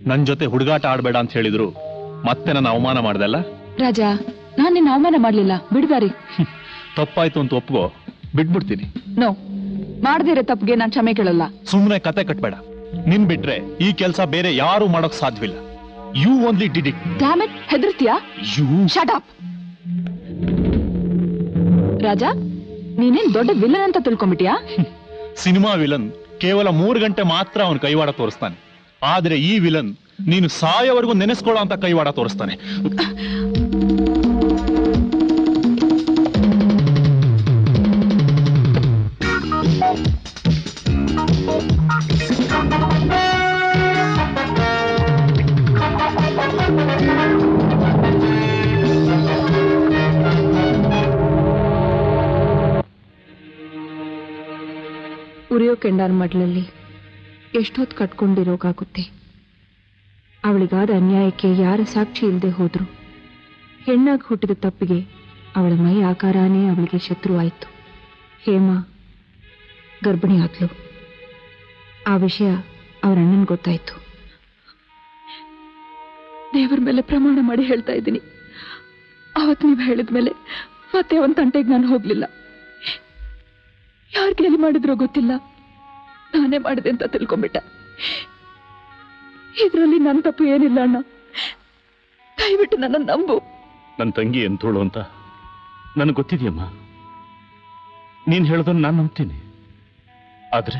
ನನ್ ಜೊತೆ ಹುಡುಗಾಟ ಆಡ್ಬೇಡ ಅಂತ ಹೇಳಿದ್ರು ಮತ್ತೆ ನನ್ನ ಅವಮಾನ ಮಾಡ್ದಲ್ಲ ರಾಜ ನಾನ್ ನಿನ್ನ ಅವಮಾನ ಮಾಡ್ಲಿಲ್ಲ ಬಿಡ್ದಾರಿ ತಪ್ಪಾಯ್ತು ಅಂತ ಒಪ್ಕೋ ಬಿಟ್ಬಿಡ್ತೀನಿ ನೋ ಮಾಡದಿರೋ ತಪ್ಪಿಗೆ ನಾನ್ ಕ್ಷಮೆ ಕೇಳಲ್ಲ ಸುಮ್ಮನೆ ಕತೆ ಕಟ್ಬೇಡ ನಿನ್ ಬಿಟ್ರೆ ಈ ಕೆಲಸ ಬೇರೆ ಯಾರು ಮಾಡೋಕ್ ಸಾಧ್ಯವಿಲ್ಲ you only did it dammit ಹೆದರ್ತೀಯಾ ಯು ಶಟ್ ಅಪ್ ರಾಜ ನೀನೇನ್ ದೊಡ್ಡ ವಿಲನ್ ಅಂತ ತಿಳ್ಕೊಂಬಿಟ್ಯಾ ಸಿನಿಮಾ ವಿಲನ್ ಕೇವಲ ಮೂರು ಗಂಟೆ ಮಾತ್ರ ಅವನ ಕೈವಾಡ ತೋರಿಸ್ತಾನೆ ಆದ್ರೆ ಈ ವಿಲನ್ ನೀನು ಸಾಯೋವರೆಗೂ ನೆನೆಸ್ಕೊಳ್ಳೋ ಅಂತ ಕೈವಾಡ ತೋರಿಸ್ತಾನೆ ಉರಿಯೋ ಕೆಂಡಾರ್ ಮಡ್ಲಲ್ಲಿ ಎಷ್ಟೊತ್ತು ಕಟ್ಕೊಂಡಿರೋಕಾಗುತ್ತೆ ಅವಳಿಗಾದ ಅನ್ಯಾಯಕ್ಕೆ ಯಾರ ಸಾಕ್ಷಿ ಇಲ್ಲದೆ ಹೋದ್ರು ಹೆಣ್ಣಾಗಿ ಹುಟ್ಟಿದ ತಪ್ಪಿಗೆ ಅವಳ ಮೈ ಆಕಾರನೇ ಅವಳಿಗೆ ಶತ್ರು ಆಯಿತು ಹೇಮ ಗರ್ಭಿಣಿ ಆದ್ಲು ಆ ವಿಷಯ ಅವರ ಅಣ್ಣನ್ ಗೊತ್ತಾಯ್ತು ದೇವರ ಮೇಲೆ ಪ್ರಮಾಣ ಮಾಡಿ ಹೇಳ್ತಾ ಇದ್ದೀನಿ ಅವತ್ತು ನೀವು ಹೇಳಿದ ಮೇಲೆ ಮತ್ತೆ ಅವನ ತಂಟೆಗೆ ನಾನು ಹೋಗ್ಲಿಲ್ಲ ಯಾರು ಗೇಲಿ ಮಾಡಿದ್ರೋ ಗೊತ್ತಿಲ್ಲ ನಾನೇ ಮಾಡಿದೆ ಅಂತ ತಿಳ್ಕೊಂಬಿಟ್ಟ ಇದರಲ್ಲಿ ನನ್ನ ತಪ್ಪು ಏನಿಲ್ಲ ಅಣ್ಣ ದಯವಿಟ್ಟು ನನ್ನ ನಂಬು ನನ್ನ ತಂಗಿ ಎಂತೋಳು ಅಂತ ನನಗೆ ಗೊತ್ತಿದೆಯಮ್ಮ ನೀನ್ ಹೇಳೋದನ್ನ ನಾನು ನಂಬ್ತೀನಿ ಆದ್ರೆ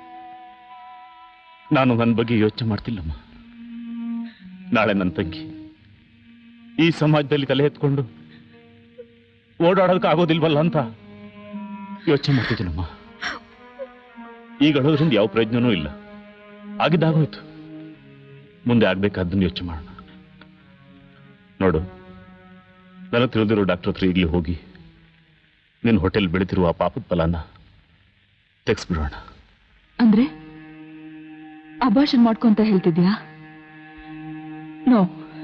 ನಾನು ನನ್ನ ಬಗ್ಗೆ ಯೋಚನೆ ಮಾಡ್ತಿಲ್ಲಮ್ಮ ನಾಳೆ ನನ್ನ ತಂಗಿ ಈ ಸಮಾಜದಲ್ಲಿ ತಲೆ ಎತ್ಕೊಂಡು ಓಡಾಡೋದಕ್ಕೆ ಆಗೋದಿಲ್ವಲ್ಲ ಅಂತ ಯೋಚನೆ ಮಾಡ್ತಿದ್ದೀನಮ್ಮ ಈಗ ಅಳೋದ್ರಿಂದ ಯಾವ ಪ್ರಯೋಜನನೂ ಇಲ್ಲ ಆಗಿದ್ದಾಗೋಯ್ತು ಮುಂದೆ ಆಗ್ಬೇಕಾದ್ದನ್ನು ಯೋಚನೆ ಮಾಡೋಣ ನೋಡು ನನಗೆ ತಿಳಿದಿರೋ ಡಾಕ್ಟರ್ ಹತ್ರ ಈಗಲೇ ಹೋಗಿ ನಿನ್ನ ಹೋಟೆಲ್ ಬೆಳೀತಿರುವ ಆ ಪಾಪದ ಫಲನ ತೆಗೆಸ್ಬಿಡೋಣ ಅಂದ್ರೆ ಅಭಾಷಣ ಮಾಡ್ಕೊಂತ ಹೇಳ್ತಿದ್ಯಾ ನೋ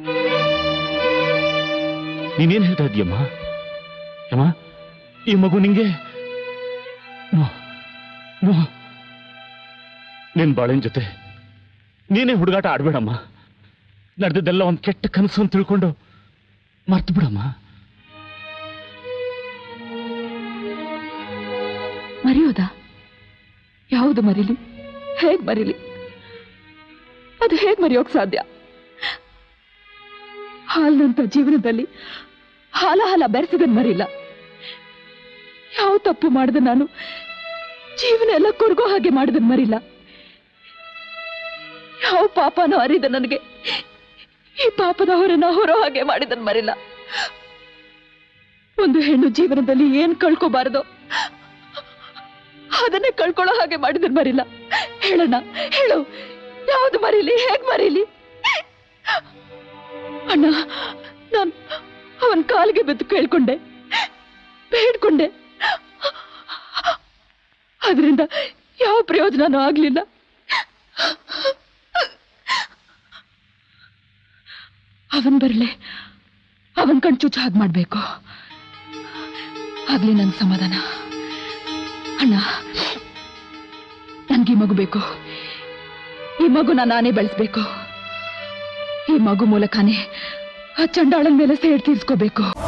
ನೀನೇನ್ ಹೇಳ್ತಾ ಇದೀಯಮ್ಮ ಅಮ್ಮ ಈ ಮಗು ನಿಂಗೆ ನೋ ನೋ ನಿನ್ ಬಾಳಿನ ಜೊತೆ ನೀನೇ ಹುಡುಗಾಟ ಆಡ್ಬೇಡಮ್ಮ ನಡೆದಿದ್ದೆಲ್ಲ ಒಂದ್ ಕೆಟ್ಟ ಕನಸು ಅಂತ ತಿಳ್ಕೊಂಡು ಮರ್ತು ಬಿಡಮ್ಮ ಮರೆಯೋದಾ ಯಾವುದು ಮರೀಲಿ ಹೇಗ್ ಮರೀಲಿ ಅದು ಹೇಗ್ ಮರೆಯೋಕ್ ಸಾಧ್ಯ ಹಾಲ್ನಂತ ಜೀವನದಲ್ಲಿ ಹಾಲ ಹಾಲ ಬೆರೆಸಿದನ್ ಮರಿಲ್ಲ ಯಾವ ತಪ್ಪು ಮಾಡಿದೆ ನಾನು ಜೀವನ ಎಲ್ಲ ಕೊರ್ಗೋ ಹಾಗೆ ಮಾಡಿದನ್ ಮರಿಲ್ಲ ಯಾವ ಪಾಪನೋ ಅರಿದ ನನಗೆ ಈ ಪಾಪದ ಹೊರನ ಹೊರೋ ಹಾಗೆ ಮಾಡಿದನ್ ಮರಿಲ್ಲ ಒಂದು ಹೆಣ್ಣು ಜೀವನದಲ್ಲಿ ಏನ್ ಕಳ್ಕೋಬಾರದೋ ಅದನ್ನೇ ಕಳ್ಕೊಳ್ಳೋ ಹಾಗೆ ಮಾಡಿದ್ರೆ ಮರಿಲ್ಲ ಹೇಳಣ್ಣ ಹೇಳು ಯಾವ್ದು ಮರೀಲಿ ಹೇಗ್ ಮರೀಲಿ ಅಣ್ಣ ನಾನ್ ಅವನ್ ಕಾಲಿಗೆ ಬಿದ್ದು ಕೇಳ್ಕೊಂಡೆ ಬೇಡ್ಕೊಂಡೆ ಅದರಿಂದ ಯಾವ ಪ್ರಯೋಜನನೂ ಆಗ್ಲಿಲ್ಲ ಅವನ್ ಬರ್ಲೆ ಅವನ್ ಕಣ್ ಚುಚ್ಚು ಹಾಗೆ ಮಾಡ್ಬೇಕು ಆಗ್ಲಿ ನನ್ ಸಮಾಧಾನ ಅಣ್ಣ ನನ್ಗೆ ಈ ಮಗು ಬೇಕು ಈ ಮಗುನ ನಾನೇ ಬೆಳೆಸ್ಬೇಕು ಈ ಮಗು ಮೂಲಕನೇ ಆ ಚಂಡಾಳನ್ ಮೇಲೆ ಸೇಡ್ ತೀರ್ಸ್ಕೋಬೇಕು